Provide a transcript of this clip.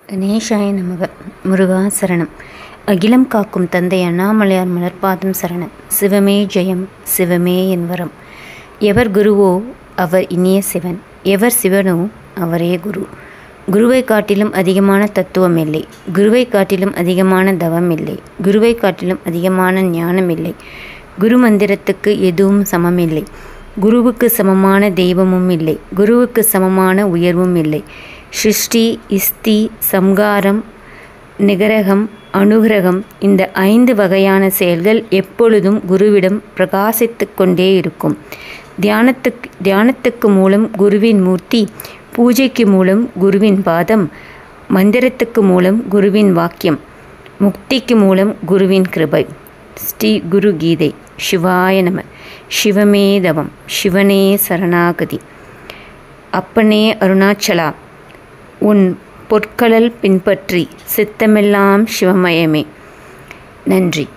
கணேசாய நமக முருகா சரணம் அகிலம் காக்கும் தந்தை அண்ணாமலையார் மலர்பாதம் சரணம் சிவமே ஜெயம் சிவமே என்வரம் எவர் குருவோ அவர் இனிய சிவன் எவர் சிவனோ அவரே குரு குருவை காட்டிலும் அதிகமான தத்துவம் இல்லை குருவை காட்டிலும் அதிகமான தவம் இல்லை குருவை காட்டிலும் அதிகமான ஞானம் இல்லை குரு மந்திரத்துக்கு எதுவும் சமமில்லை குருவுக்கு சமமான தெய்வமும் இல்லை குருவுக்கு சமமான உயர்வும் இல்லை சிருஷ்டி இஸ்தி சம்காரம் நிகரகம் அனுகிரகம் இந்த ஐந்து வகையான செயல்கள் எப்பொழுதும் குருவிடம் பிரகாசித்து கொண்டே இருக்கும் தியானத்துக்கு தியானத்துக்கு மூலம் குருவின் மூர்த்தி பூஜைக்கு மூலம் குருவின் பாதம் மந்திரத்துக்கு மூலம் குருவின் வாக்கியம் முக்திக்கு மூலம் குருவின் கிருபை ஸ்ரீ குரு கீதை சிவாய நம சிவமே தவம் சிவனே சரணாகதி அப்பனே அருணாச்சலா உன் பொற்களல் பின்பற்றி சித்தமெல்லாம் சிவமயமே நன்றி